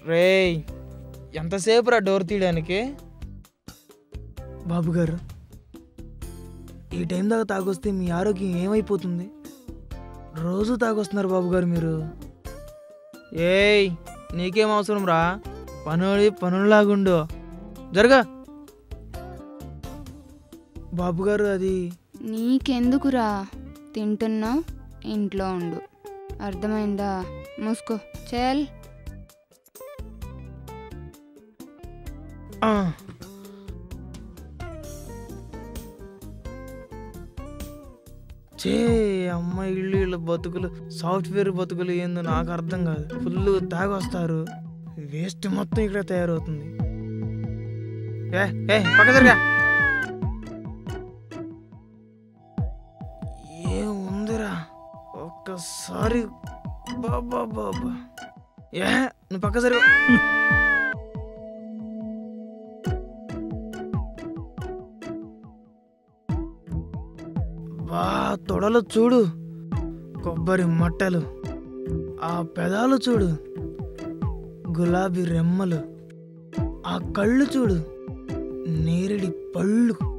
రేయ్ ఎంతసేపు రా డోర్ తీయడానికి బాబు గారు ఈ టైం దాకా తాగొస్తే మీ ఆరోగ్యం ఏమైపోతుంది రోజు తాగొస్తున్నారు బాబు గారు మీరు ఏయ్ నీకేం అవసరం రా పనుడి పనులాగుండు జరగా బాబు గారు అది నీకెందుకురా తింటున్నా ఇంట్లో ఉండు అర్థమైందా మూసుకో చల్ ఆ. చే అమ్మ ఇల్లు ఇళ్ళ బతుకులు సాఫ్ట్వేర్ బతుకులు ఏందో నాకు అర్థం కాదు ఫుల్ తాగొస్తారు వేస్ట్ మొత్తం ఇక్కడ తయారవుతుంది ఏ ఏ పక్క జరగా ఏముందిరా ఒక్కసారి బాబా బాబా ఏ నువ్వు పక్క జరుగు బా తొడలు చూడు కొబ్బరి మట్టలు ఆ పెదాలు చూడు గులాబీ రెమ్మలు ఆ కళ్ళు చూడు నేరేడి పళ్ళు